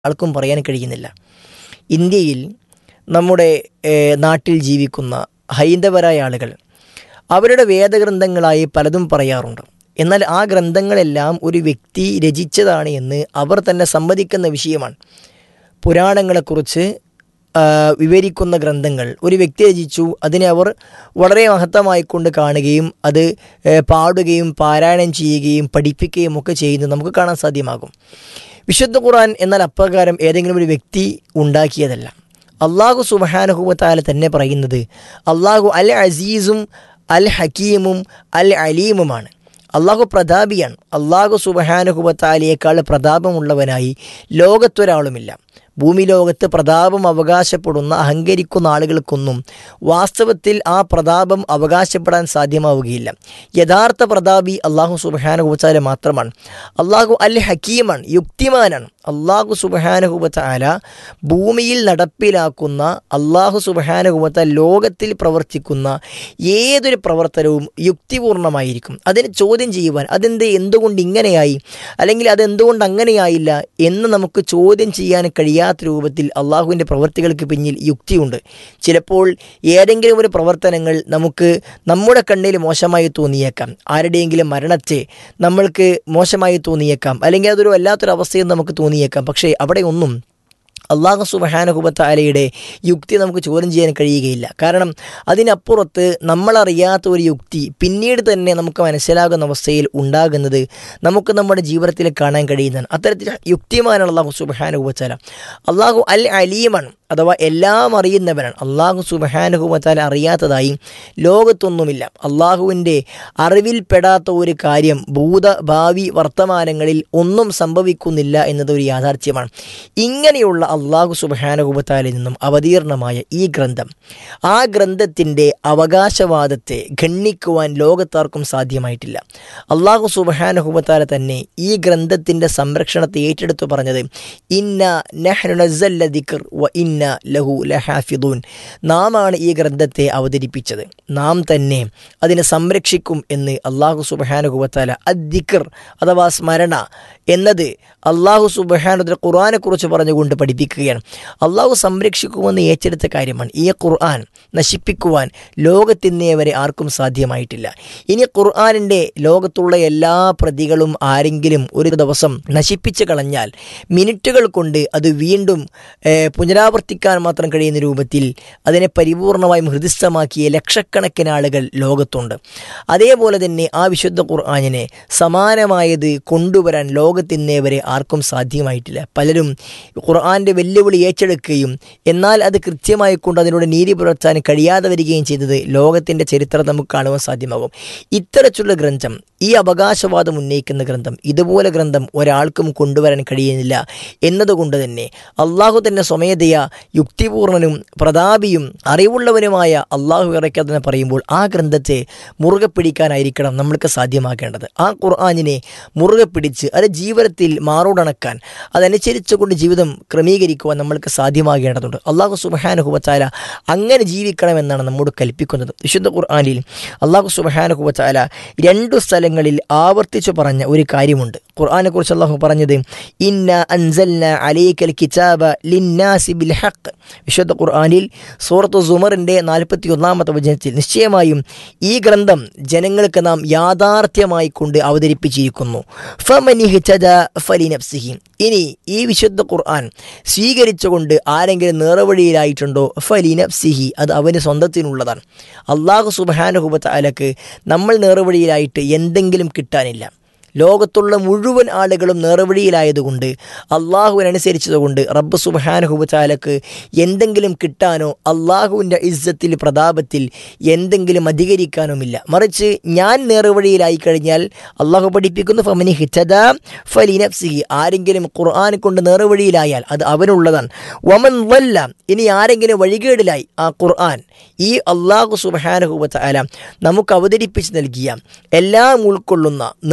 ആൾക്കും പറയാൻ കഴിയുന്നില്ല ഇന്ത്യയിൽ നമ്മുടെ ഏഹ്, നാട്ടിൽ ജീവിക്കുന്ന ഹൈന്ദവരായ ആളുകൾ അവരുടെ വേദഗ്രന്ഥങ്ങളായി പലതും പറയാറുണ്ട് എന്നാൽ ആ ഗ്രന്ഥങ്ങളെല്ലാം ഒരു വ്യക്തി രചിച്ചതാണ് എന്ന് അവർ തന്നെ സമ്മതിക്കുന്ന വിഷയമാണ് പുരാണങ്ങളെക്കുറിച്ച് ആ, വിവരിക്കുന്ന ഗ്രന്ഥങ്ങൾ ഒരു വ്യക്തി രചിച്ചു അതിനെ അവർ വളരെ മഹത്തമായിക്കൊണ്ട് കാണുകയും അത് ഏ, പാടുകയും പാരായണം ചെയ്യുകയും പഠിപ്പിക്കുകയും ഒക്കെ ചെയ്യുന്നത് നമുക്ക് കാണാൻ സാധ്യമാകും വിശുദ്ധ ഖുർആൻ എന്നാൽ അപ്രകാരം ഏതെങ്കിലും ഒരു വ്യക്തി ഉണ്ടാക്കിയതല്ല അള്ളാഹു സുബഹാനുഹുവത്താല തന്നെ പറയുന്നത് അള്ളാഹു അൽ അസീസും അൽ ഹക്കീമും അൽ അലീമുമാണ് അള്ളാഹു പ്രതാപിയാണ് അള്ളാഹു സുബഹാനുഹുബത്താലിയേക്കാൾ പ്രതാപമുള്ളവനായി ലോകത്തൊരാളുമില്ല ഭൂമി ലോകത്ത് പ്രതാപം അവകാശപ്പെടുന്ന അഹങ്കരിക്കുന്ന ആളുകൾക്കൊന്നും വാസ്തവത്തിൽ ആ പ്രതാപം അവകാശപ്പെടാൻ സാധ്യമാവുകയില്ല യഥാർത്ഥ പ്രതാപി അള്ളാഹു സുബഹാനുഹുബത്താല മാത്രമാണ് അള്ളാഹു അൽ ഹക്കീമാണ് യുക്തിമാനാണ് അള്ളാഹു സുബഹാനുഹുബത്താല ഭൂമിയിൽ നടപ്പിലാക്കുന്ന അള്ളാഹു സുബഹാനുഹുബത്ത ലോകത്തിൽ പ്രവർത്തിക്കുന്ന ഏതൊരു പ്രവർത്തനവും യുക്തിപൂർണമായിരിക്കും അതിനെ ചോദ്യം ചെയ്യുവാൻ അതെന്ത് എന്തുകൊണ്ട് ഇങ്ങനെയായി അല്ലെങ്കിൽ അതെന്തുകൊണ്ട് അങ്ങനെയായില്ല എന്ന് നമുക്ക് ചോദ്യം ചെയ്യാൻ കഴിയാത്ത രൂപത്തിൽ അള്ളാഹുവിൻ്റെ പ്രവർത്തികൾക്ക് പിന്നിൽ യുക്തിയുണ്ട് ചിലപ്പോൾ ഏതെങ്കിലും ഒരു പ്രവർത്തനങ്ങൾ നമുക്ക് നമ്മുടെ കണ്ണിൽ മോശമായി തോന്നിയേക്കാം ആരുടെയെങ്കിലും മരണത്തെ നമ്മൾക്ക് മോശമായി തോന്നിയേക്കാം അല്ലെങ്കിൽ അതൊരു വല്ലാത്തൊരു അവസ്ഥയും നമുക്ക് തോന്നിയേക്കാം പക്ഷേ അവിടെ ഒന്നും അള്ളാഹു സുബഹാനുഹുബത്താലയുടെ യുക്തി നമുക്ക് ചോദ്യം ചെയ്യാൻ കഴിയുകയില്ല കാരണം അതിനപ്പുറത്ത് നമ്മളറിയാത്ത ഒരു യുക്തി പിന്നീട് തന്നെ നമുക്ക് മനസ്സിലാകുന്ന അവസ്ഥയിൽ ഉണ്ടാകുന്നത് നമുക്ക് നമ്മുടെ ജീവിതത്തിൽ കാണാൻ കഴിയുന്നതാണ് അത്തരത്തിൽ യുക്തിമാനാണ് അള്ളാഹു സുബഹാനുഹുബത്താല അള്ളാഹു അൽ അലീമാണ് അഥവാ എല്ലാം അറിയുന്നവനാണ് അള്ളാഹു സുബഹാനുഹുബത്താല അറിയാത്തതായി ലോകത്തൊന്നുമില്ല അള്ളാഹുവിൻ്റെ അറിവിൽപ്പെടാത്ത ഒരു കാര്യം ഭൂത ഭാവി വർത്തമാനങ്ങളിൽ ഒന്നും സംഭവിക്കുന്നില്ല എന്നത് ഒരു യാഥാർത്ഥ്യമാണ് ഇങ്ങനെയുള്ള അള്ളാഹു സുബഹാനുഹുബത്താലിൽ നിന്നും അവതീർണമായ ഈ ഗ്രന്ഥം ആ ഗ്രന്ഥത്തിൻ്റെ അവകാശവാദത്തെ ഖണ്ഡിക്കുവാൻ ലോകത്താർക്കും സാധ്യമായിട്ടില്ല അള്ളാഹു സുബഹാനുഹുബത്താല തന്നെ ഈ ഗ്രന്ഥത്തിൻ്റെ സംരക്ഷണത്തെ ഏറ്റെടുത്തു പറഞ്ഞത് ഇന്ന നഹ്നു നസ്സല്ല ദിക്ർ വ ഇന്ന ലഹു ലഹാഫിദൂൻ നാമാണ് ഈ ഗ്രന്ഥത്തെ അവതരിപ്പിച്ചത് നാം തന്നെ അതിനെ സംരക്ഷിക്കും എന്ന് അള്ളാഹു സുബഹാനുഹുബത്താല അദ്ദിക്കർ അഥവാ സ്മരണ എന്നത് അള്ളാഹു സുബഹാനുദ്ര ഖുർആാനെക്കുറിച്ച് പറഞ്ഞുകൊണ്ട് പഠിപ്പിക്കുകയാണ് അള്ളാഹു സംരക്ഷിക്കുമെന്ന് ഏറ്റെടുത്ത കാര്യമാണ് ഈ ഖുർആൻ നശിപ്പിക്കുവാൻ ലോകത്തിന്നേ വരെ ആർക്കും സാധ്യമായിട്ടില്ല ഇനി ഖുർആാനിൻ്റെ ലോകത്തുള്ള എല്ലാ പ്രതികളും ആരെങ്കിലും ഒരു ദിവസം നശിപ്പിച്ച് കളഞ്ഞാൽ മിനിറ്റുകൾ കൊണ്ട് അത് വീണ്ടും ഏഹ്, പുനരാവർത്തിക്കാൻ മാത്രം കഴിയുന്ന രൂപത്തിൽ അതിനെ പരിപൂർണമായും ഹൃദിസ്ഥമാക്കിയ ലക്ഷക്കണക്കിന് ആളുകൾ ലോകത്തുണ്ട് അതേപോലെ തന്നെ ആ വിശുദ്ധ ഖുർആാനിനെ സമാനമായത് കൊണ്ടുവരാൻ ലോകത്തിന്നേ വരെ ആർക്കും സാധ്യമായിട്ടില്ല പലരും ഖുർആാൻ്റെ വെല്ലുവിളി ഏറ്റെടുക്കുകയും എന്നാൽ അത് കൃത്യമായി കൊണ്ട് അതിലൂടെ നീതി പുലർത്താൻ കഴിയാതെ വരികയും ചെയ്തത് ലോകത്തിൻ്റെ ചരിത്രം നമുക്ക് കാണുവാൻ സാധ്യമാകും ഇത്തരത്തിലുള്ള ഗ്രന്ഥം ഈ അവകാശവാദം ഉന്നയിക്കുന്ന ഗ്രന്ഥം ഇതുപോലെ ഗ്രന്ഥം ഒരാൾക്കും കൊണ്ടുവരാൻ കഴിയുന്നില്ല എന്നതുകൊണ്ട് തന്നെ അള്ളാഹു തന്നെ സ്വമേധയ യുക്തിപൂർണനും പ്രതാപിയും അറിവുള്ളവനുമായ അള്ളാഹു ഇറക്കാതെന്ന് പറയുമ്പോൾ ആ ഗ്രന്ഥത്തെ മുറുകെ പിടിക്കാനായിരിക്കണം നമ്മൾക്ക് സാധ്യമാക്കേണ്ടത് ആ ഖുർആാനിനെ മുറുകെ പിടിച്ച് അത് ജീവിതത്തിൽ മാറോടണക്കാൻ അതനുസരിച്ചുകൊണ്ട് ജീവിതം ക്രമീകരിക്കുവാൻ നമ്മൾക്ക് സാധ്യമാകേണ്ടതുണ്ട് അള്ളാഹു സുബഹാനുഹുബത്താല അങ്ങനെ ജീവിക്കണമെന്നാണ് നമ്മോട് കൽപ്പിക്കുന്നത് വിശുദ്ധ ഖുർആാനിൽ അള്ളാഹു സുബഹാനുഹുബത്താല രണ്ടു സ്ഥലങ്ങളിൽ ആവർത്തിച്ചു പറഞ്ഞ ഒരു കാര്യമുണ്ട് ഖുർആനെ കുറിച്ച് അള്ളാഹു പറഞ്ഞത് ഇന്ന അൻസൽന അലൈക്കൽ കിതാബ ലിന്നാസി ബിൽ ഹഖ് വിശുദ്ധ ഖുർആനിൽ സൂറത്ത് സുമറിൻ്റെ നാൽപ്പത്തി ഒന്നാമത്തെ വചനത്തിൽ നിശ്ചയമായും ഈ ഗ്രന്ഥം ജനങ്ങൾക്ക് നാം യാഥാർത്ഥ്യമായി കൊണ്ട് അവതരിപ്പിച്ചിരിക്കുന്നു ഫമനിഹിച്ചത ഫലിനഫ്സിഹി ഇനി ഈ വിശുദ്ധ ഖുർആൻ സ്വീകരിച്ചുകൊണ്ട് ആരെങ്കിലും നേർവഴിയിലായിട്ടുണ്ടോ ഫലിനഫ്സിഹി അത് അവന് സ്വന്തത്തിനുള്ളതാണ് അള്ളാഹു സുബാനുഹുബത്ത് അലക്ക് നമ്മൾ നേർവഴിയിലായിട്ട് എന്തെങ്കിലും കിട്ടാനില്ല ലോകത്തുള്ള മുഴുവൻ ആളുകളും നേർവഴിയിലായതുകൊണ്ട് അള്ളാഹുവിനനുസരിച്ചതുകൊണ്ട് റബ്ബ് സുബാനുഹുബാലക്ക് എന്തെങ്കിലും കിട്ടാനോ അള്ളാഹുവിൻ്റെ ഇസ്സത്തിൽ പ്രതാപത്തിൽ എന്തെങ്കിലും അധികരിക്കാനുമില്ല മറിച്ച് ഞാൻ നേർവഴിയിലായി കഴിഞ്ഞാൽ അള്ളാഹു പഠിപ്പിക്കുന്നു ഫമനി ഹിച്ചത ഫലിനഫ്സിഹി ആരെങ്കിലും ഖുർആൻ കൊണ്ട് നേർവഴിയിലായാൽ അത് അവനുള്ളതാണ് വമൻ വല്ല ഇനി ആരെങ്കിലും വഴികേടിലായി ആ ഖുർആൻ ഈ അള്ളാഹു സുബാനുഹുബത്ത് അല നമുക്ക് അവതരിപ്പിച്ച് നൽകിയ എല്ലാം ഉൾക്കൊള്ളുന്ന നേർവഴി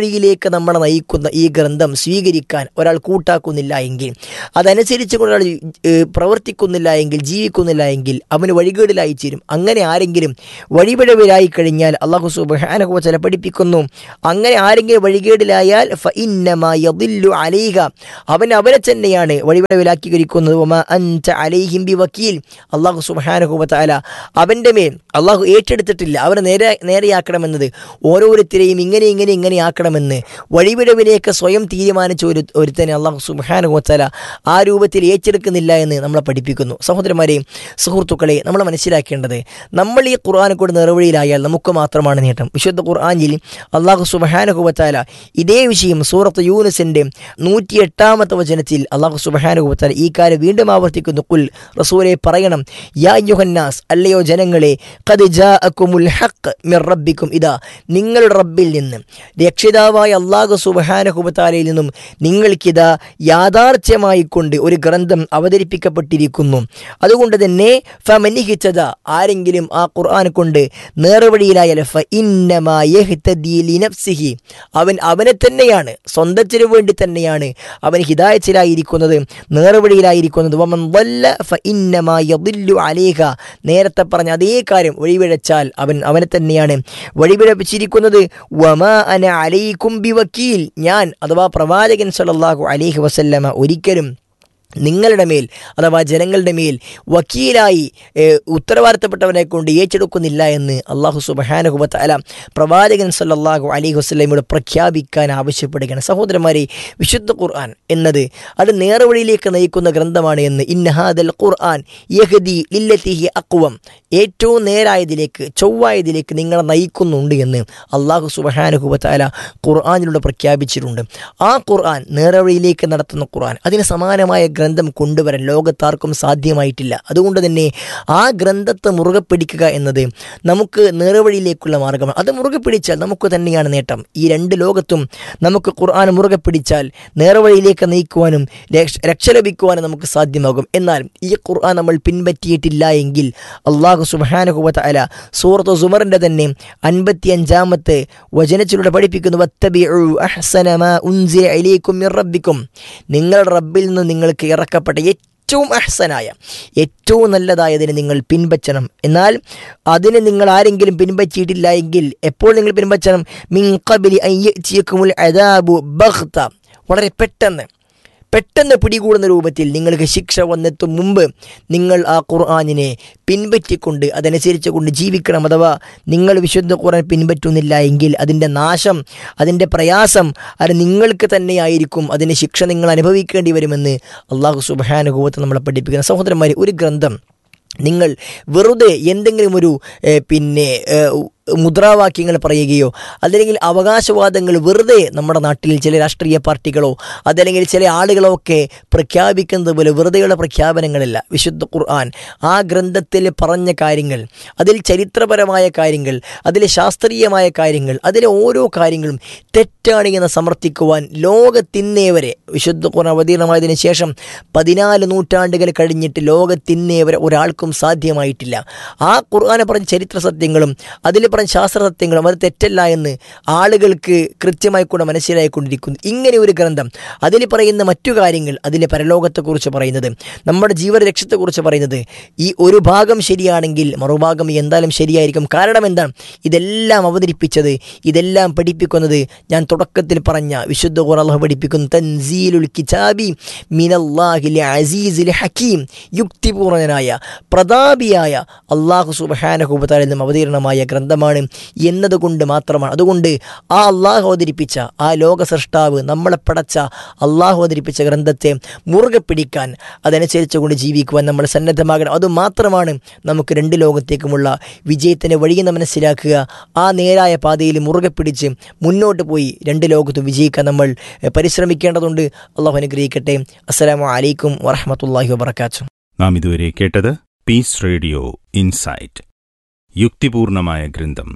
നേർവഴിയിലേക്ക് നമ്മളെ നയിക്കുന്ന ഈ ഗ്രന്ഥം സ്വീകരിക്കാൻ ഒരാൾ കൂട്ടാക്കുന്നില്ല എങ്കിൽ അതനുസരിച്ച് കൊണ്ട് ഒരാൾ ഏഹ്, പ്രവർത്തിക്കുന്നില്ല എങ്കിൽ ജീവിക്കുന്നില്ല എങ്കിൽ അവന് വഴികേടിലായി ചേരും അങ്ങനെ ആരെങ്കിലും വഴിപിഴവിലായി കഴിഞ്ഞാൽ അള്ളാഹു സുബാനഹു ചില പഠിപ്പിക്കുന്നു അങ്ങനെ ആരെങ്കിലും വഴികേടിലായാൽ ഫ ഇന്നമാ യദില്ലു അലൈഹ അവൻ അവനെ തന്നെയാണ് വഴിപിഴവിലാക്കി കഴിക്കുന്നത് ഒമാ അൻത അലൈഹിം ബി വക്കീൽ അള്ളാഹു സുബാനഹു തആല അവൻ്റെ മേൽ അള്ളാഹു ഏറ്റെടുത്തിട്ടില്ല അവനെ നേരെ നേരെയാക്കണമെന്നത് ഓരോരുത്തരെയും ഇങ്ങനെ ഇങ്ങനെ ഇങ്ങനെ ആക്കണമെന്ന് വഴിപിഴവിലേക്ക് സ്വയം തീരുമാനിച്ച ഒരു ഒരുത്തനെ അള്ളാഹു സുബാനഹു തആല ആ രൂപത്തിൽ ഏറ്റെടുക്കുന്നില്ല എന്ന് നമ്മളെ പഠിപ്പിക്കുന്നു സഹോദരന്മാരെയും സുഹൃത്തുക്കളെ നമ്മൾ മനസ്സിലാക്കേണ്ടത് നമ്മൾ ഈ ഖുർആനെ കൂടെ നിറവഴിയിലായാൽ നമുക്ക് മാത്രമാണ് നേട്ടം വിശുദ്ധ ഖുർആനിൽ അള്ളാഹു സുബഹാനുഹുബത്താല ഇതേ വിഷയം സൂറത്ത് യൂനിസിൻ്റെ നൂറ്റി എട്ടാമത്തെ വചനത്തിൽ അള്ളാഹു സുബഹാനുഹുബത്താല ഈ കാര്യം വീണ്ടും ആവർത്തിക്കുന്നു കുൽ റസൂലെ പറയണം യാ യുഹന്നാസ് അല്ലയോ ജനങ്ങളെ ഖദ് ജാഅക്കുമുൽ ഹഖ് മിർ റബ്ബിക്കും ഇതാ നിങ്ങളുടെ റബ്ബിൽ നിന്ന് രക്ഷിതാവായ അള്ളാഹു സുബഹാനുഹുബത്താലയിൽ നിന്നും നിങ്ങൾക്കിതാ യാഥാർത്ഥ്യമായി കൊണ്ട് ഒരു ഗ്രന്ഥം അവതരിപ്പിക്കപ്പെട്ടിരിക്കുന്നു അതുകൊണ്ട് തന്നെ ഫമനിഹിച്ചത ആരെങ്കിലും ആ ഖുർആൻ കൊണ്ട് നേർവഴിയിലായാൽ ഫ ഇന്നമാ യഹ്തദി ലിനഫ്സിഹി അവൻ അവനെ തന്നെയാണ് സ്വന്തത്തിന് വേണ്ടി തന്നെയാണ് അവൻ ഹിദായത്തിലായിരിക്കുന്നത് നേർവഴിയിലായിരിക്കുന്നത് വമൻ ضل ഫഇന്നമാ യദില്ലു അലൈഹ നേരത്തെ പറഞ്ഞ അതേ കാര്യം വഴിപിഴച്ചാൽ അവൻ അവനെ തന്നെയാണ് വഴിപിഴപ്പിച്ചിരിക്കുന്നത് വമാ അന അലൈക്കും ബിവക്കീൽ ഞാൻ അഥവാ പ്രവാചകൻ സല്ലല്ലാഹു അലൈഹി വസല്ലമ ഒരിക്കലും നിങ്ങളുടെ മേൽ അഥവാ ജനങ്ങളുടെ മേൽ വക്കീലായി ഏഹ്, ഉത്തരവാദിത്തപ്പെട്ടവനെ കൊണ്ട് ഏറ്റെടുക്കുന്നില്ല എന്ന് അള്ളാഹു സുബഹാനുഹുബത്ത് അല പ്രവാചകൻ സല്ലല്ലാഹു അലൈഹി വസ്ലമയോട് പ്രഖ്യാപിക്കാൻ ആവശ്യപ്പെടുകയാണ് സഹോദരന്മാരെ വിശുദ്ധ ഖുർആൻ എന്നത് അത് നേർവഴിയിലേക്ക് നയിക്കുന്ന ഗ്രന്ഥമാണ് എന്ന് ഇന്നഹാദൽ ഖുർആൻ യഹദി ലില്ലത്തിഹി അക്വം ഏറ്റവും നേരായതിലേക്ക് ചൊവ്വായതിലേക്ക് നിങ്ങളെ നയിക്കുന്നുണ്ട് എന്ന് അള്ളാഹു സുബഹാനുഹുബത്ത് അല ഖുർആാനിലൂടെ പ്രഖ്യാപിച്ചിട്ടുണ്ട് ആ ഖുർആൻ നേർവഴിയിലേക്ക് നടത്തുന്ന ഖുർആൻ അതിന് സമാനമായ ഗ്രന്ഥം കൊണ്ടുവരാൻ ലോകത്താർക്കും സാധ്യമായിട്ടില്ല അതുകൊണ്ട് തന്നെ ആ ഗ്രന്ഥത്തെ മുറുകെ പിടിക്കുക എന്നത് നമുക്ക് നേർവഴിയിലേക്കുള്ള മാർഗമാണ് അത് മുറുകെ പിടിച്ചാൽ നമുക്ക് തന്നെയാണ് നേട്ടം ഈ രണ്ട് ലോകത്തും നമുക്ക് ഖുർആൻ മുറുകെ പിടിച്ചാൽ നേർവഴിയിലേക്ക് നയിക്കുവാനും രക്ഷ രക്ഷ ലഭിക്കുവാനും നമുക്ക് സാധ്യമാകും എന്നാൽ ഈ ഖുർആൻ നമ്മൾ പിൻപറ്റിയിട്ടില്ല എങ്കിൽ അള്ളാഹു സുബാനുഹുബത്ത് അല സൂറത്ത് സുമറിൻ്റെ തന്നെ അൻപത്തി അഞ്ചാമത്തെ വചനത്തിലൂടെ പഠിപ്പിക്കുന്നു "വത്തബിഉ അഹ്സന മാ ഉൻസില ഇലൈക്കും മിർ റബ്ബിക്കും നിങ്ങളുടെ റബ്ബിൽ നിന്ന് നിങ്ങൾക്ക് ഇറക്കപ്പെട്ട ഏറ്റവും അഹ്സനായ ഏറ്റവും നല്ലതായതിനെ നിങ്ങൾ പിൻപറ്റണം എന്നാൽ അതിന് നിങ്ങൾ ആരെങ്കിലും പിൻപറ്റിയിട്ടില്ല എങ്കിൽ എപ്പോൾ നിങ്ങൾ പിൻപറ്റണം മിൻ ഖബലി അൻ യഅ്തിയക്കുമുൽ അദാബു ബഗ്ത വളരെ പെട്ടെന്ന് പെട്ടെന്ന് പിടികൂടുന്ന രൂപത്തിൽ നിങ്ങൾക്ക് ശിക്ഷ വന്നെത്തും മുമ്പ് നിങ്ങൾ ആ ഖുർആാനിനെ പിൻപറ്റിക്കൊണ്ട് അതനുസരിച്ച് കൊണ്ട് ജീവിക്കണം അഥവാ നിങ്ങൾ വിശുദ്ധ ഖുർആൻ പിൻപറ്റുന്നില്ല എങ്കിൽ അതിൻ്റെ നാശം അതിൻ്റെ പ്രയാസം അത് നിങ്ങൾക്ക് തന്നെയായിരിക്കും അതിൻ്റെ ശിക്ഷ നിങ്ങൾ അനുഭവിക്കേണ്ടി വരുമെന്ന് അള്ളാഹു സുബാനുഭവത്തെ നമ്മളെ പഠിപ്പിക്കുന്ന സഹോദരന്മാരെ ഒരു ഗ്രന്ഥം നിങ്ങൾ വെറുതെ എന്തെങ്കിലും ഒരു ഏഹ്, പിന്നെ ഏഹ്, മുദ്രാവാക്യങ്ങൾ പറയുകയോ അതല്ലെങ്കിൽ അവകാശവാദങ്ങൾ വെറുതെ നമ്മുടെ നാട്ടിൽ ചില രാഷ്ട്രീയ പാർട്ടികളോ അതല്ലെങ്കിൽ ചില ആളുകളോ ഒക്കെ പ്രഖ്യാപിക്കുന്നത് പോലെ വെറുതെയുള്ള പ്രഖ്യാപനങ്ങളല്ല വിശുദ്ധ ഖുർആൻ ആ ഗ്രന്ഥത്തിൽ പറഞ്ഞ കാര്യങ്ങൾ അതിൽ ചരിത്രപരമായ കാര്യങ്ങൾ അതിലെ ശാസ്ത്രീയമായ കാര്യങ്ങൾ അതിലെ ഓരോ കാര്യങ്ങളും തെറ്റാണ് എന്ന് സമർത്ഥിക്കുവാൻ ലോകത്തിന്നേ വരെ വിശുദ്ധ ഖുർആൻ അവതീർണമായതിനു ശേഷം പതിനാല് നൂറ്റാണ്ടുകൾ കഴിഞ്ഞിട്ട് ലോകത്തിന്നേ വരെ ഒരാൾക്കും സാധ്യമായിട്ടില്ല ആ ഖുർആനെ പറഞ്ഞ ചരിത്ര സത്യങ്ങളും അതിൽ പറഞ്ഞ ശാസ്ത്ര സത്യങ്ങളും അത് തെറ്റല്ല എന്ന് ആളുകൾക്ക് കൃത്യമായി കൂടെ മനസ്സിലായിക്കൊണ്ടിരിക്കുന്നു ഇങ്ങനെ ഒരു ഗ്രന്ഥം അതിൽ പറയുന്ന മറ്റു കാര്യങ്ങൾ അതിലെ പരലോകത്തെക്കുറിച്ച് പറയുന്നത് നമ്മുടെ ജീവരക്ഷത്തെക്കുറിച്ച് പറയുന്നത് ഈ ഒരു ഭാഗം ശരിയാണെങ്കിൽ മറുഭാഗം എന്തായാലും ശരിയായിരിക്കും കാരണം എന്താണ് ഇതെല്ലാം അവതരിപ്പിച്ചത് ഇതെല്ലാം പഠിപ്പിക്കുന്നത് ഞാൻ തുടക്കത്തിൽ പറഞ്ഞ വിശുദ്ധ ഖുർആൻ പഠിപ്പിക്കുന്നു തൻസീലുൽ കിതാബി മിനല്ലാഹിൽ അസീസിൽ ഹക്കീം യുക്തിപൂർണനായ പ്രതാപിയായ അള്ളാഹു സുബഹാനഹുബത്താലിൽ നിന്നും അവതീർണമായ ഗ്രന്ഥമാണ് എന്നതുകൊണ്ട് മാത്രമാണ് അതുകൊണ്ട് ആ അള്ളാഹു അവതരിപ്പിച്ച ആ ലോക സൃഷ്ടാവ് നമ്മളെ പടച്ച അള്ളാഹു അവതരിപ്പിച്ച ഗ്രന്ഥത്തെ മുറുകെ പിടിക്കാൻ അതനുസരിച്ച് കൊണ്ട് ജീവിക്കുവാൻ നമ്മൾ സന്നദ്ധമാകണം അതുമാത്രമാണ് നമുക്ക് രണ്ട് ലോകത്തേക്കുമുള്ള വിജയത്തിൻ്റെ വഴിയെന്ന് മനസ്സിലാക്കുക ആ നേരായ പാതയിൽ മുറുകെ പിടിച്ച് മുന്നോട്ട് പോയി രണ്ട് ലോകത്തും വിജയിക്കാൻ നമ്മൾ എഹ്, പരിശ്രമിക്കേണ്ടതുണ്ട് അള്ളാഹു അനുഗ്രഹിക്കട്ടെ അസ്സലാമു അലൈക്കും വറഹമത്തല്ലാഹി വബർക്കാത്തു നാം ഇതുവരെ കേട്ടത് പീസ് റേഡിയോ ഇൻസൈറ്റ് യുക്തിപൂർണമായ ഗ്രന്ഥം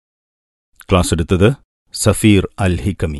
ക്ലാസ് എടുത്തത് സഫീർ അൽ ഹിക്കമി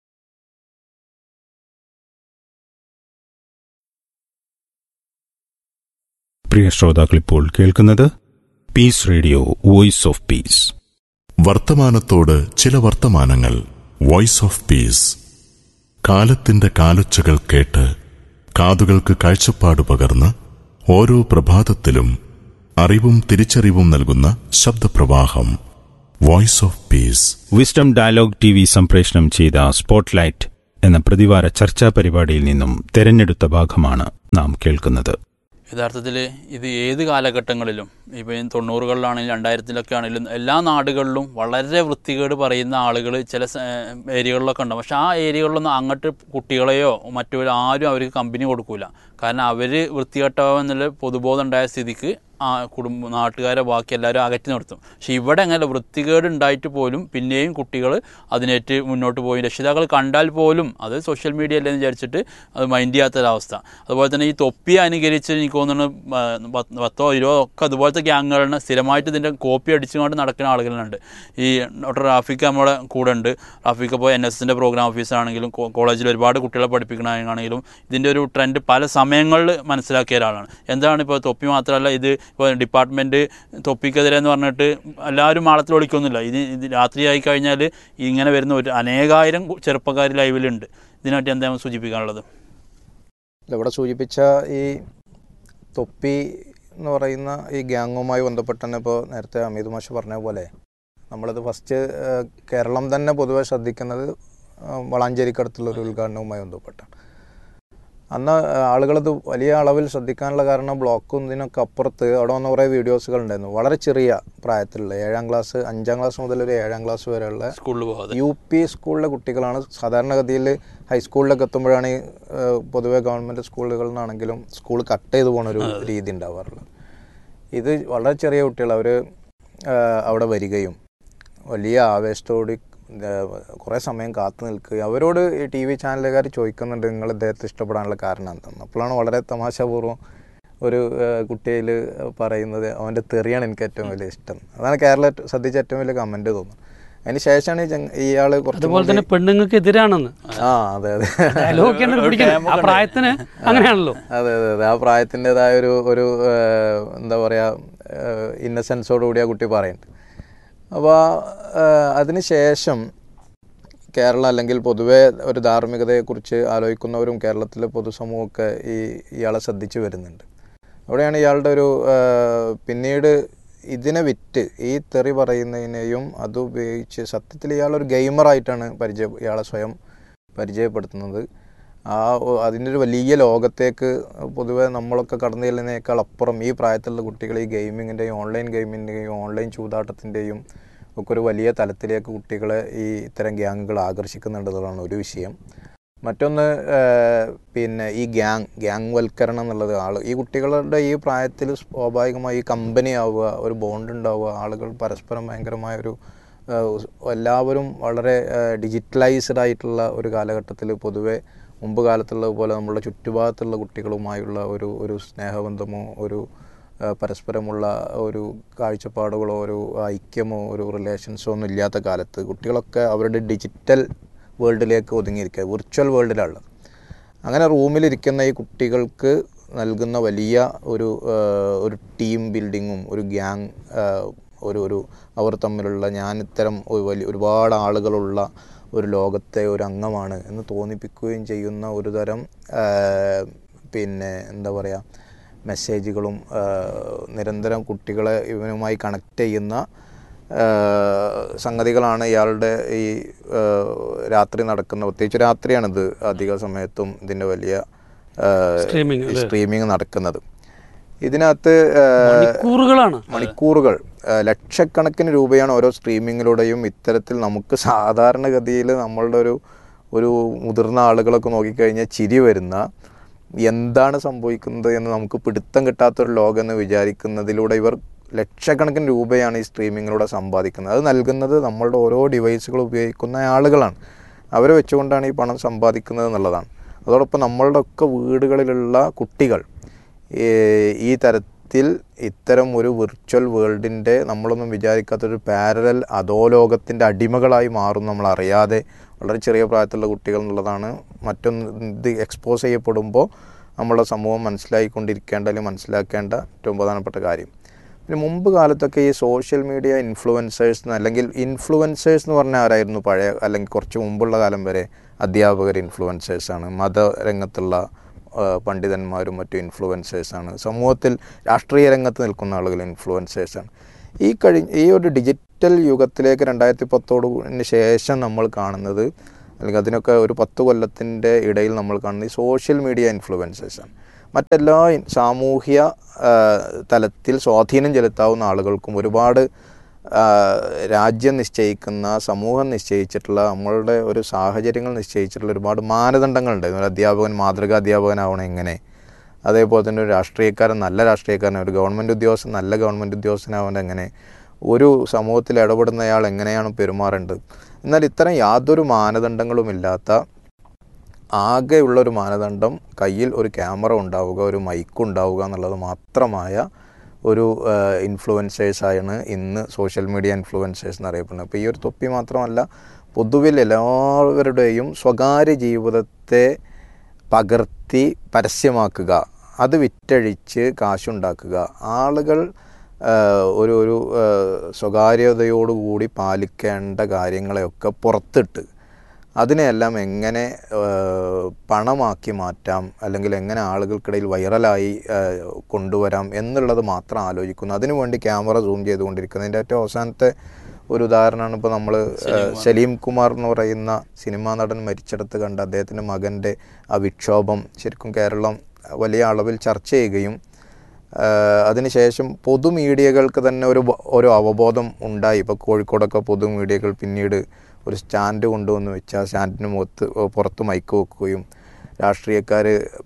പ്രിയ ശ്രോതാക്കളിപ്പോൾ കേൾക്കുന്നത് peace radio voice of peace വർത്തമാനത്തോട് ചില വർത്തമാനങ്ങൾ വോയിസ് ഓഫ് പീസ് കാലത്തിന്റെ കാലൊച്ചകൾ കേട്ട് കാതുകൾക്ക് കാഴ്ചപ്പാട് പകർന്ന് ഓരോ പ്രഭാതത്തിലും അറിവും തിരിച്ചറിവും നൽകുന്ന ശബ്ദപ്രവാഹം voice of peace wisdom dialogue T V സംപ്രേഷണം ചെയ്ത സ്പോട്ട്ലൈറ്റ് എന്ന പ്രതിവാര ചർച്ചാ പരിപാടിയിൽ നിന്നും തെരഞ്ഞെടുത്ത ഭാഗമാണ് നാം കേൾക്കുന്നത് യഥാർത്ഥത്തിൽ ഇത് ഏത് കാലഘട്ടങ്ങളിലും ഇപ്പം തൊണ്ണൂറുകളിലാണെങ്കിലും രണ്ടായിരത്തിലൊക്കെ ആണെങ്കിലും എല്ലാ നാടുകളിലും വളരെ വൃത്തികേട് പറയുന്ന ആളുകൾ ചില സ- ഏരിയകളിലൊക്കെ ഉണ്ടാവും പക്ഷെ ആ ഏരിയകളിലൊന്നും അങ്ങോട്ട് കുട്ടികളെയോ മറ്റു ആരും അവർക്ക് കമ്പനി കൊടുക്കൂല കാരണം അവർ വൃത്തികെട്ടവെന്നുള്ള പൊതുബോധം ഉണ്ടായ സ്ഥിതിക്ക് ആ കുടുംബ നാട്ടുകാരെ ബാക്കി എല്ലാവരും അകറ്റി നിർത്തും പക്ഷെ ഇവിടെ അങ്ങനെ വൃത്തികേട് ഉണ്ടായിട്ട് പോലും പിന്നെയും കുട്ടികൾ അതിനേറ്റ് മുന്നോട്ട് പോയി രക്ഷിതാക്കൾ കണ്ടാൽ പോലും അത് സോഷ്യൽ മീഡിയ അല്ലെന്ന് വിചാരിച്ചിട്ട് അത് മൈൻഡ് ചെയ്യാത്തൊരവസ്ഥ അതുപോലെ തന്നെ ഈ തൊപ്പി അനുകരിച്ച് എനിക്ക് തോന്നുന്നു ആ, പത്ത് പത്തോ ഇരുപതോ ഒക്കെ അതുപോലത്തെ ഗ്യാങ്ങുകളിന് സ്ഥിരമായിട്ട് ഇതിൻ്റെ കോപ്പി അടിച്ചുകൊണ്ട് നടക്കുന്ന ആളുകളുണ്ട് ഈ ഡോക്ടർ റാഫിക്ക് നമ്മുടെ കൂടെ ഉണ്ട് റാഫിക്ക് ഇപ്പോൾ എൻ എസ് എസിൻ്റെ പ്രോഗ്രാം ഓഫീസറാണെങ്കിലും കോളേജിൽ ഒരുപാട് കുട്ടികളെ പഠിപ്പിക്കണമെന്നാണെങ്കിലും ഇതിൻ്റെ ഒരു ട്രെൻഡ് പല സമയങ്ങളിൽ മനസ്സിലാക്കിയ ഒരാളാണ് എന്താണ് ഇപ്പോൾ തൊപ്പി മാത്രമല്ല ഇത് ഇപ്പോൾ ഡിപ്പാർട്ട്മെൻറ്റ് തൊപ്പിക്കെതിരെ എന്ന് പറഞ്ഞിട്ട് എല്ലാവരും മാളത്തിൽ ഒളിക്കൊന്നുമില്ല ഇത് ഇത് രാത്രിയായി കഴിഞ്ഞാൽ ഇങ്ങനെ വരുന്ന ഒരു അനേകായിരം ചെറുപ്പക്കാർ ലൈവിലുണ്ട് ഇതിനായിട്ട് എന്താണ് സൂചിപ്പിക്കാനുള്ളത് ഇവിടെ സൂചിപ്പിച്ച ഈ തൊപ്പി എന്ന് പറയുന്ന ഈ ഗ്യാങ്ങുമായി ബന്ധപ്പെട്ട് തന്നെ ഇപ്പോൾ നേരത്തെ അമിത് മാഷ് പറഞ്ഞ പോലെ നമ്മളിത് ഫസ്റ്റ് ഏഹ്, കേരളം തന്നെ പൊതുവെ ശ്രദ്ധിക്കുന്നത് ഏഹ്, വളാഞ്ചേരിക്കടുത്തുള്ള ഒരു ഉദ്ഘാടനവുമായി ബന്ധപ്പെട്ടാണ് അന്ന് ആളുകളത് വലിയ അളവിൽ ശ്രദ്ധിക്കാനുള്ള കാരണം ബ്ലോക്കും ഇതിനൊക്കെ അപ്പുറത്ത് അവിടെ വന്ന കുറേ വീഡിയോസുകൾ ഉണ്ടായിരുന്നു വളരെ ചെറിയ പ്രായത്തിലുള്ള ഏഴാം ക്ലാസ് അഞ്ചാം ക്ലാസ് മുതൽ ഒരു ഏഴാം ക്ലാസ് വരെയുള്ള സ്കൂളിൽ പോകാതെ യു പി സ്കൂളിലെ കുട്ടികളാണ് സാധാരണഗതിയിൽ ഹൈസ്കൂളിലൊക്കെ എത്തുമ്പോഴാണ് ഈ, ഏഹ്, പൊതുവെ ഗവൺമെൻറ് സ്കൂളുകളിൽ നിന്നാണെങ്കിലും സ്കൂൾ കട്ട് ചെയ്ത് പോണ ഒരു രീതി ഉണ്ടാവാറുള്ളത് ഇത് വളരെ ചെറിയ കുട്ടികൾ അവർ അവിടെ വരികയും വലിയ ആവേശത്തോട് കുറേ സമയം കാത്തു നിൽക്കുകയും അവരോട് ഈ ടി വി ചാനലുകാർ ചോദിക്കുന്നുണ്ട് നിങ്ങൾ ഇദ്ദേഹത്തെ ഇഷ്ടപ്പെടാനുള്ള കാരണം എന്തെന്ന് അപ്പോഴാണ് വളരെ തമാശാപൂർവ്വം ഒരു കുട്ടിയിൽ പറയുന്നത് അവൻ്റെ തെറിയാണ് എനിക്ക് ഏറ്റവും വലിയ ഇഷ്ടം അതാണ് കേരള ശ്രദ്ധിച്ച ഏറ്റവും വലിയ കമൻറ്റ് തോന്നുന്നത് അതിന് ശേഷമാണ് ഈ ചങ്ങ- ഇയാള് കുറച്ച് അതുപോലെ തന്നെ പെണ്ണുങ്ങൾക്ക് എതിരാണെന്ന് ആ അതെ അതെ ഡയലോഗൊക്കെയാണ് പിടിക്കുന്നത് ആ പ്രായത്തിന് അങ്ങനെയാണല്ലോ അതെ അതെ അതെ ആ പ്രായത്തിൻ്റെതായ ഒരു ഒരു ഏഹ്, എന്താ പറയുക ഇന്നസെൻസോട് കൂടി ആ കുട്ടി പറയുന്നുണ്ട് അപ്പോൾ അതിന് ശേഷം കേരളം അല്ലെങ്കിൽ പൊതുവെ ഒരു ധാർമ്മികതയെക്കുറിച്ച് ആലോചിക്കുന്നവരും കേരളത്തിലെ പൊതുസമൂഹമൊക്കെ ഈ ഇയാളെ ശ്രദ്ധിച്ചു വരുന്നുണ്ട് അവിടെയാണ് ഇയാളുടെ ഒരു ഏഹ്, പിന്നീട് ഇതിനെ വിറ്റ് ഈ തെറി പറയുന്നതിനെയും അത് ഉപയോഗിച്ച് സത്യത്തിൽ ഇയാളൊരു ഗെയിമറായിട്ടാണ് പരിചയ ഇയാളെ സ്വയം പരിചയപ്പെടുത്തുന്നത് ആ ഒ- അതിൻ്റെ ഒരു വലിയ ലോകത്തേക്ക് പൊതുവെ നമ്മളൊക്കെ കടന്നു ചെല്ലുന്നതിനേക്കാൾ അപ്പുറം ഈ പ്രായത്തിലുള്ള കുട്ടികൾ ഈ ഗെയിമിങ്ങിൻ്റെയും ഓൺലൈൻ ഗെയിമിൻ്റെയും ഓൺലൈൻ ചൂതാട്ടത്തിൻ്റെയും ഒക്കെ ഒരു വലിയ തലത്തിലേക്ക് കുട്ടികളെ ഈ ഇത്തരം ഗ്യാങ്ങുകൾ ആകർഷിക്കുന്നുണ്ടെന്നുള്ളതാണ് ഒരു വിഷയം മറ്റൊന്ന് ഏഹ്, പിന്നെ ഈ ഗ്യാങ് ഗ്യാങ് വൽക്കരണം എന്നുള്ളത് ആൾ ഈ കുട്ടികളുടെ ഈ പ്രായത്തിൽ സ്വാഭാവികമായി ഈ കമ്പനി ആവുക ഒരു ബോണ്ട് ഉണ്ടാവുക ആളുകൾ പരസ്പരം ഭയങ്കരമായ ഒരു ഏഹ്, എല്ലാവരും വളരെ ഡിജിറ്റലൈസ്ഡ് ആയിട്ടുള്ള ഒരു കാലഘട്ടത്തിൽ പൊതുവെ മുമ്പ് കാലത്തുള്ളത് പോലെ നമ്മളുടെ ചുറ്റുഭാഗത്തുള്ള കുട്ടികളുമായുള്ള ഒരു ഒരു സ്നേഹബന്ധമോ ഒരു ആ, പരസ്പരമുള്ള ഒരു കാഴ്ചപ്പാടുകളോ ഒരു ഐക്യമോ ഒരു റിലേഷൻസോ ഒന്നും ഇല്ലാത്ത കാലത്ത് കുട്ടികളൊക്കെ അവരുടെ ഡിജിറ്റൽ വേൾഡിലേക്ക് ഒതുങ്ങിയിരിക്കുക വിർച്വൽ വേൾഡിലുള്ളത് അങ്ങനെ റൂമിലിരിക്കുന്ന ഈ കുട്ടികൾക്ക് നൽകുന്ന വലിയ ഒരു ആ, ഒരു ടീം ബിൽഡിങ്ങും ഒരു ഗ്യാങ് ഒരു ഒരു അവർ തമ്മിലുള്ള ഞാൻ ഇത്തരം ഒരു വലിയ ഒരുപാട് ആളുകളുള്ള ഒരു ലോകത്തെ ഒരു അംഗമാണ് എന്ന് തോന്നിപ്പിക്കുകയും ചെയ്യുന്ന ഒരു തരം ആ, പിന്നെ എന്താ പറയുക മെസ്സേജുകളും ആ, നിരന്തരം കുട്ടികളെ ഇവനുമായി കണക്ട് ചെയ്യുന്ന ആ, സംഗതികളാണ് ഇയാളുടെ ഈ ആ, രാത്രി നടക്കുന്ന പ്രത്യേകിച്ച് രാത്രിയാണിത് അധിക സമയത്തും ഇതിൻ്റെ വലിയ Streaming, അല്ലേ? സ്ട്രീമിങ് നടക്കുന്നത് ഇതിനകത്ത് ആ, മണിക്കൂറുകളാണ് മണിക്കൂറുകൾ ആ, ലക്ഷക്കണക്കിന് രൂപയാണ് ഓരോ സ്ട്രീമിങ്ങിലൂടെയും ഇത്തരത്തിൽ നമുക്ക് സാധാരണഗതിയിൽ നമ്മളുടെ ഒരു ഒരു മുതിർന്ന ആളുകളൊക്കെ നോക്കിക്കഴിഞ്ഞാൽ ചിരി വരുന്ന എന്താണ് സംഭവിക്കുന്നത് എന്ന് നമുക്ക് പിടുത്തം കിട്ടാത്തൊരു ലോകം എന്ന് വിചാരിക്കുന്നതിലൂടെ ഇവർ ലക്ഷക്കണക്കിന് രൂപയാണ് ഈ സ്ട്രീമിങ്ങിലൂടെ സമ്പാദിക്കുന്നത് അത് നൽകുന്നത് നമ്മളുടെ ഓരോ ഡിവൈസുകൾ ഉപയോഗിക്കുന്ന ആളുകളാണ് അവരെ വെച്ചുകൊണ്ടാണ് ഈ പണം സമ്പാദിക്കുന്നത് എന്നുള്ളതാണ് അതോടൊപ്പം നമ്മളുടെ ഒക്കെ വീടുകളിലുള്ള കുട്ടികൾ ഈ ഈ തരത്തിൽ ഇത്തരം ഒരു വിർച്വൽ വേൾഡിൻ്റെ നമ്മളൊന്നും വിചാരിക്കാത്തൊരു പാരലൽ അധോലോകത്തിൻ്റെ അടിമകളായി മാറും നമ്മൾ അറിയാതെ വളരെ ചെറിയ പ്രായത്തിലുള്ള കുട്ടികൾ എന്നുള്ളതാണ് മറ്റൊന്ന് ഇത് എക്സ്പോസ് ചെയ്യപ്പെടുമ്പോൾ നമ്മളുടെ സമൂഹം മനസ്സിലാക്കിക്കൊണ്ടിരിക്കേണ്ട അല്ലെങ്കിൽ മനസ്സിലാക്കേണ്ട ഏറ്റവും പ്രധാനപ്പെട്ട കാര്യം പിന്നെ മുമ്പ് കാലത്തൊക്കെ ഈ സോഷ്യൽ മീഡിയ ഇൻഫ്ലുവൻസേഴ്സ് അല്ലെങ്കിൽ ഇൻഫ്ലുവൻസേഴ്സ് എന്ന് പറഞ്ഞാൽ ആരായിരുന്നു പഴയ അല്ലെങ്കിൽ കുറച്ച് മുമ്പുള്ള കാലം വരെ അധ്യാപകർ ഇൻഫ്ലുവൻസേഴ്സാണ് മതരംഗത്തുള്ള ആ, പണ്ഡിതന്മാരും മറ്റു ഇൻഫ്ലുവൻസേഴ്സാണ് സമൂഹത്തിൽ രാഷ്ട്രീയ രംഗത്ത് നിൽക്കുന്ന ആളുകൾ ഇൻഫ്ലുവൻസേഴ്സാണ് ഈ കഴി ഈ ഒരു ഡിജിറ്റൽ യുഗത്തിലേക്ക് രണ്ടായിരത്തി പത്തോടിന് ശേഷം നമ്മൾ കാണുന്നത് അല്ലെങ്കിൽ അതിനൊക്കെ ഒരു പത്ത് കൊല്ലത്തിൻ്റെ ഇടയിൽ നമ്മൾ കാണുന്നത് ഈ സോഷ്യൽ മീഡിയ ഇൻഫ്ലുവൻസേഴ്സാണ് മറ്റെല്ലാ ഇൻ- സാമൂഹ്യ ആ, തലത്തിൽ സ്വാധീനം ചെലുത്താവുന്ന ആളുകൾക്കും ഒരുപാട് ആ, രാജ്യം നിശ്ചയിക്കുന്ന സമൂഹം നിശ്ചയിച്ചിട്ടുള്ള നമ്മളുടെ ഒരു സാഹചര്യങ്ങൾ നിശ്ചയിച്ചിട്ടുള്ള ഒരുപാട് മാനദണ്ഡങ്ങളുണ്ട് ഒരു അധ്യാപകൻ മാതൃകാ അധ്യാപകനാവണം എങ്ങനെ അതേപോലെ തന്നെ ഒരു രാഷ്ട്രീയക്കാരൻ നല്ല രാഷ്ട്രീയക്കാരൻ ഒരു ഗവൺമെൻറ് ഉദ്യോഗസ്ഥൻ നല്ല ഗവൺമെൻറ് ഉദ്യോഗസ്ഥനാവേണ്ട എങ്ങനെ ഒരു സമൂഹത്തിൽ ഇടപെടുന്നയാൾ എങ്ങനെയാണ് പെരുമാറേണ്ടത് എന്നാൽ ഇത്തരം യാതൊരു മാനദണ്ഡങ്ങളുമില്ലാത്ത ആകെയുള്ള ഒരു മാനദണ്ഡം കയ്യിൽ ഒരു ക്യാമറ ഉണ്ടാവുക ഒരു മൈക്ക് ഉണ്ടാവുക എന്നുള്ളത് മാത്രമായ ഒരു ഇൻഫ്ലുവൻസേഴ്സാണ് ഇന്ന് സോഷ്യൽ മീഡിയ ഇൻഫ്ലുവൻസേഴ്സ് എന്നറിയപ്പെടുന്നത് അപ്പോൾ ഈ ഒരു തൊപ്പി മാത്രമല്ല പൊതുവിൽ എല്ലാവരുടെയും സ്വകാര്യ ജീവിതത്തെ പകർത്തി പരസ്യമാക്കുക അത് വിറ്റഴിച്ച് കാശുണ്ടാക്കുക ആളുകൾ ആ, ഒരു ഒരു ആ, സ്വകാര്യതയോടുകൂടി പാലിക്കേണ്ട കാര്യങ്ങളെയൊക്കെ പുറത്തിട്ട് അതിനെയെല്ലാം എങ്ങനെ ആ, പണമാക്കി മാറ്റാം അല്ലെങ്കിൽ എങ്ങനെ ആളുകൾക്കിടയിൽ വൈറലായി ആ, കൊണ്ടുവരാം എന്നുള്ളത് മാത്രം ആലോചിക്കുന്നു അതിനുവേണ്ടി ക്യാമറ സൂം ചെയ്തുകൊണ്ടിരിക്കുന്നതിൻ്റെ ഏറ്റവും അവസാനത്തെ ഒരു ഉദാഹരണമാണ് ഇപ്പോൾ നമ്മൾ സലീം കുമാർ എന്ന് പറയുന്ന സിനിമാ നടൻ മരിച്ചെടുത്ത് കണ്ട അദ്ദേഹത്തിൻ്റെ മകൻ്റെ ആ വിക്ഷോഭം ശരിക്കും കേരളം വലിയ അളവിൽ ചർച്ച ചെയ്യുകയും ആഹ് അതിനുശേഷം പൊതുമീഡിയകൾക്ക് തന്നെ ഒരു ബോ- ഒരു അവബോധം ഉണ്ടായി ഇപ്പോൾ കോഴിക്കോടൊക്കെ പൊതുമീഡിയകൾ പിന്നീട് ഒരു സ്റ്റാൻഡ് കൊണ്ടുവന്ന് വെച്ച് ആ സ്റ്റാൻഡിന് മുഖത്ത് പുറത്ത് മൈക്ക് വെക്കുകയും രാഷ്ട്രീയക്കാർ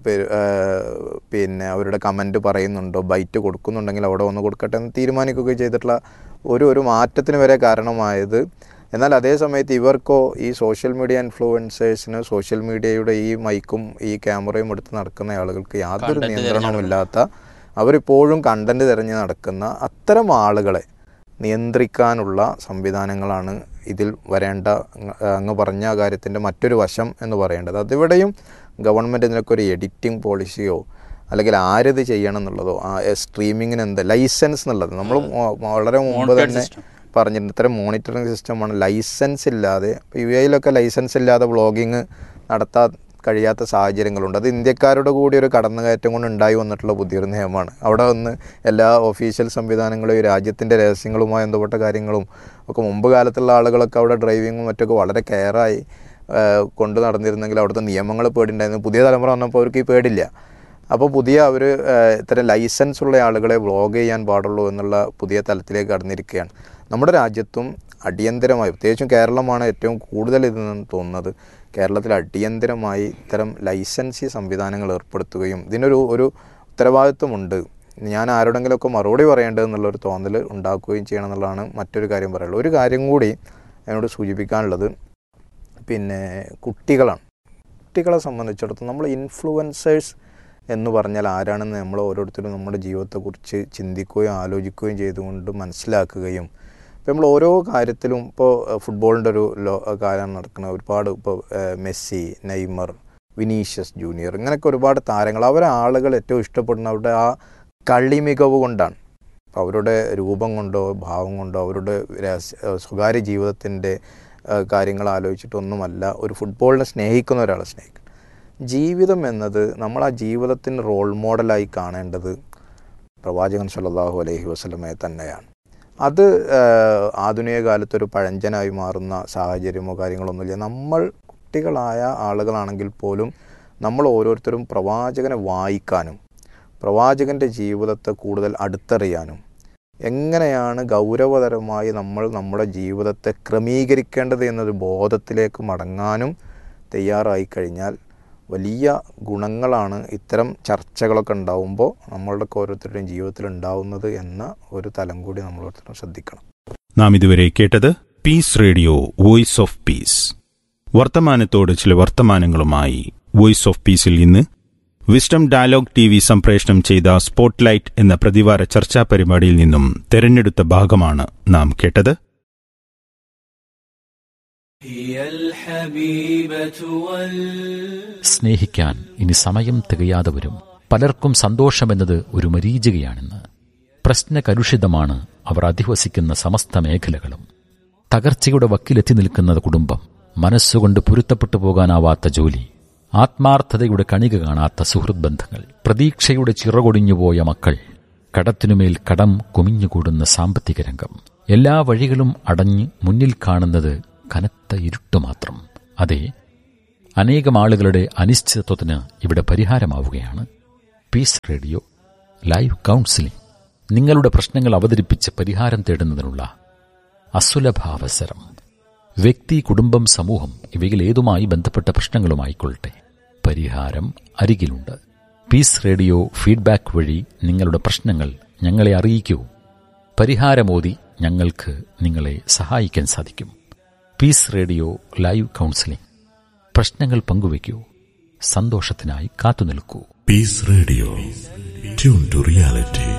പിന്നെ അവരുടെ കമൻറ്റ് പറയുന്നുണ്ടോ ബൈറ്റ് കൊടുക്കുന്നുണ്ടെങ്കിൽ അവിടെ ഒന്ന് കൊടുക്കട്ടെ എന്ന് തീരുമാനിക്കുകയും ചെയ്തിട്ടുള്ള ഒരു ഒരു മാറ്റത്തിന് വരെ കാരണമായത് എന്നാൽ അതേ സമയത്ത് ഇവർക്കോ ഈ സോഷ്യൽ മീഡിയ ഇൻഫ്ലുവൻസേഴ്സിന് സോഷ്യൽ മീഡിയയുടെ ഈ മൈക്കും ഈ ക്യാമറയും എടുത്ത് നടക്കുന്ന ആളുകൾക്ക് യാതൊരു Content നിയന്ത്രണവുമില്ലാത്ത അവരിപ്പോഴും കണ്ടന്റ് തിരഞ്ഞ് നടക്കുന്ന അത്തരം ആളുകളെ നിയന്ത്രിക്കാനുള്ള സംവിധാനങ്ങളാണ് ഇതിൽ വരേണ്ട അങ്ങ് അങ്ങ് പറഞ്ഞ കാര്യത്തിൻ്റെ മറ്റൊരു വശം എന്ന് പറയേണ്ടത് അതിവിടെയും ഗവൺമെൻറ് ഇതിനൊക്കെ ഒരു എഡിറ്റിംഗ് പോളിസിയോ അല്ലെങ്കിൽ ആരത് ചെയ്യണം എന്നുള്ളതോ ആ സ്ട്രീമിങ്ങിന് എന്ത് ലൈസൻസ് എന്നുള്ളത് നമ്മൾ വളരെ മുമ്പ് Monitored തന്നെ system. പറഞ്ഞിട്ടുണ്ട് ഇത്തരം മോണിറ്ററിംഗ് സിസ്റ്റമാണ് ലൈസൻസ് ഇല്ലാതെ ഇപ്പോൾ യു എയിലൊക്കെ ലൈസൻസ് ഇല്ലാതെ വ്ളോഗിങ് നടത്താൻ കഴിയാത്ത സാഹചര്യങ്ങളുണ്ട് അത് ഇന്ത്യക്കാരുടെ കൂടി ഒരു കടന്നുകയറ്റം കൊണ്ട് ഉണ്ടായി വന്നിട്ടുള്ള പുതിയൊരു നിയമമാണ് അവിടെ വന്ന് എല്ലാ ഒഫീഷ്യൽ സംവിധാനങ്ങളും ഈ രാജ്യത്തിൻ്റെ രഹസ്യങ്ങളുമായി ബന്ധപ്പെട്ട കാര്യങ്ങളും ഒക്കെ മുമ്പ് കാലത്തുള്ള ആളുകളൊക്കെ അവിടെ ഡ്രൈവിങ്ങും മറ്റൊക്കെ വളരെ കെയറായി കൊണ്ട് നടന്നിരുന്നെങ്കിൽ അവിടുത്തെ നിയമങ്ങൾ പേടിണ്ടായിരുന്നു പുതിയ തലമുറ വന്നപ്പോൾ അവർക്ക് ഈ പേടില്ല അപ്പോൾ പുതിയ അവർ ഇത്തരം ലൈസൻസ് ഉള്ള ആളുകളെ വ്ളോഗ് ചെയ്യാൻ പാടുള്ളൂ എന്നുള്ള പുതിയ തലത്തിലേക്ക് കടന്നിരിക്കുകയാണ് നമ്മുടെ രാജ്യത്തും അടിയന്തരമായി പ്രത്യേകിച്ചും കേരളമാണ് ഏറ്റവും കൂടുതൽ ഇതെന്ന് തോന്നുന്നത് കേരളത്തിൽ അടിയന്തരമായി ഇത്തരം ലൈസൻസി സംവിധാനങ്ങൾ ഏർപ്പെടുത്തുകയും ഇതിനൊരു ഒരു ഉത്തരവാദിത്വമുണ്ട് ഞാൻ ആരോടെങ്കിലുമൊക്കെ മറുപടി പറയേണ്ടത് എന്നുള്ളൊരു തോന്നൽ ഉണ്ടാക്കുകയും ചെയ്യണം എന്നുള്ളതാണ് മറ്റൊരു കാര്യം പറയുള്ളത് ഒരു കാര്യം കൂടി എന്നോട് സൂചിപ്പിക്കാനുള്ളത് പിന്നെ കുട്ടികളാണ് കുട്ടികളെ സംബന്ധിച്ചിടത്തോളം നമ്മൾ ഇൻഫ്ലുവൻസേഴ്സ് എന്ന് പറഞ്ഞാൽ ആരാണെന്ന് നമ്മൾ ഓരോരുത്തരും നമ്മുടെ ജീവിതത്തെക്കുറിച്ച് ചിന്തിക്കുകയും ആലോചിക്കുകയും ചെയ്തുകൊണ്ട് മനസ്സിലാക്കുകയും ഇപ്പോൾ നമ്മൾ ഓരോ കാര്യത്തിലും ഇപ്പോൾ ഫുട്ബോളിൻ്റെ ഒരു ലോ കാര്യം നടക്കുന്ന ഒരുപാട് ഇപ്പോൾ മെസ്സി നെയ്മർ വിനീഷ്യസ് ജൂനിയർ ഇങ്ങനെയൊക്കെ ഒരുപാട് താരങ്ങൾ അവരെ ആളുകൾ ഏറ്റവും ഇഷ്ടപ്പെടുന്ന അവരുടെ ആ കളി മികവ് കൊണ്ടാണ് അപ്പോൾ അവരുടെ രൂപം കൊണ്ടോ ഭാവം കൊണ്ടോ അവരുടെ രഹസ്യ സ്വകാര്യ ജീവിതത്തിൻ്റെ കാര്യങ്ങൾ ആലോചിച്ചിട്ടൊന്നുമല്ല ഒരു ഫുട്ബോളിനെ സ്നേഹിക്കുന്ന ഒരാളെ സ്നേഹിക്കും ജീവിതം എന്നത് നമ്മൾ ആ ജീവിതത്തിന് റോൾ മോഡലായി കാണേണ്ടത് പ്രവാചകൻ സല്ലല്ലാഹു അലൈഹി വസല്ലമയെ തന്നെയാണ് അത് ആഹ്, ആധുനിക കാലത്തൊരു പഴഞ്ചനായി മാറുന്ന സാഹചര്യമോ കാര്യങ്ങളൊന്നുമില്ല നമ്മൾ കുട്ടികളായ ആളുകളാണെങ്കിൽ പോലും നമ്മൾ ഓരോരുത്തരും പ്രവാചകനെ വായിക്കാനും പ്രവാചകൻ്റെ ജീവിതത്തെ കൂടുതൽ അടുത്തറിയാനും എങ്ങനെയാണ് ഗൗരവതരമായി നമ്മൾ നമ്മുടെ ജീവിതത്തെ ക്രമീകരിക്കേണ്ടത് എന്നൊരു ബോധത്തിലേക്ക് മടങ്ങാനും തയ്യാറായി കഴിഞ്ഞാൽ വലിയ ഗുണങ്ങളാണ് ഇത്തരം ചർച്ചകളൊക്കെ ഉണ്ടാവുമ്പോൾ നമ്മളുടെ ഓരോരുത്തരുടെയും ജീവിതത്തിൽ ഉണ്ടാവുന്നത് എന്ന ഒരു തലം കൂടി നമ്മൾ ഓരോരുത്തരും ശ്രദ്ധിക്കണം നാം ഇതുവരെ കേട്ടത് peace radio voice of peace വർത്തമാനത്തോട് ചില വർത്തമാനങ്ങളുമായി വോയിസ് ഓഫ് പീസിൽ ഇന്ന് വിസ്ഡം ഡയലോഗ് ടി വി സംപ്രേഷണം ചെയ്ത സ്പോട്ട്ലൈറ്റ് എന്ന പ്രതിവാര ചർച്ചാ പരിപാടിയിൽ നിന്നും തെരഞ്ഞെടുത്ത ഭാഗമാണ് നാം കേട്ടത് هي الحبيبة وال സ്നേഹിക്കാൻ ഇനി സമയം തികയാതെ വരും പലർക്കും സന്തോഷമെന്നത് ഒരു മരീചികയാണെന്ന് പ്രശ്നകലുഷിതമാണ് അവർ അധിവസിക്കുന്ന സമസ്ത മേഖലകളും തകർച്ചയുടെ വക്കിലെത്തി നിൽക്കുന്ന കുടുംബം മനസ്സുകൊണ്ട് പൊരുത്തപ്പെട്ടു പോകാനാവാത്ത ജോലി ആത്മാർത്ഥതയുടെ കണിക കാണാത്ത സുഹൃത് ബന്ധങ്ങൾ പ്രതീക്ഷയുടെ ചിറകൊടിഞ്ഞുപോയ മക്കൾ കടത്തിനുമേൽ കടം കുമിഞ്ഞുകൂടുന്ന സാമ്പത്തിക രംഗം എല്ലാ വഴികളും അടഞ്ഞ് മുന്നിൽ കാണുന്നത് കനത്ത ഇരുട്ട് മാത്രം അതെ അനേകം ആളുകളുടെ അനിശ്ചിതത്വത്തിന് ഇവിടെ പരിഹാരമാവുകയാണ് പീസ് റേഡിയോ ലൈവ് കൗൺസിലിംഗ് നിങ്ങളുടെ പ്രശ്നങ്ങൾ അവതരിപ്പിച്ച് പരിഹാരം തേടുന്നതിനുള്ള അസുലഭാവസരം വ്യക്തി കുടുംബം സമൂഹം ഇവയിൽ ഏതുമായി ബന്ധപ്പെട്ട പ്രശ്നങ്ങളുമായിക്കൊള്ളട്ടെ പരിഹാരം അരികിലുണ്ട് പീസ് റേഡിയോ ഫീഡ്ബാക്ക് വഴി നിങ്ങളുടെ പ്രശ്നങ്ങൾ ഞങ്ങളെ അറിയിക്കൂ പരിഹാരമോതി ഞങ്ങൾക്ക് നിങ്ങളെ സഹായിക്കാൻ സാധിക്കും പീസ് റേഡിയോ ലൈവ് കൗൺസിലിംഗ് പ്രശ്നങ്ങൾ പങ്കുവയ്ക്കൂ സന്തോഷത്തിനായി കാത്തുനിൽക്കൂ Peace Radio. Tune to reality.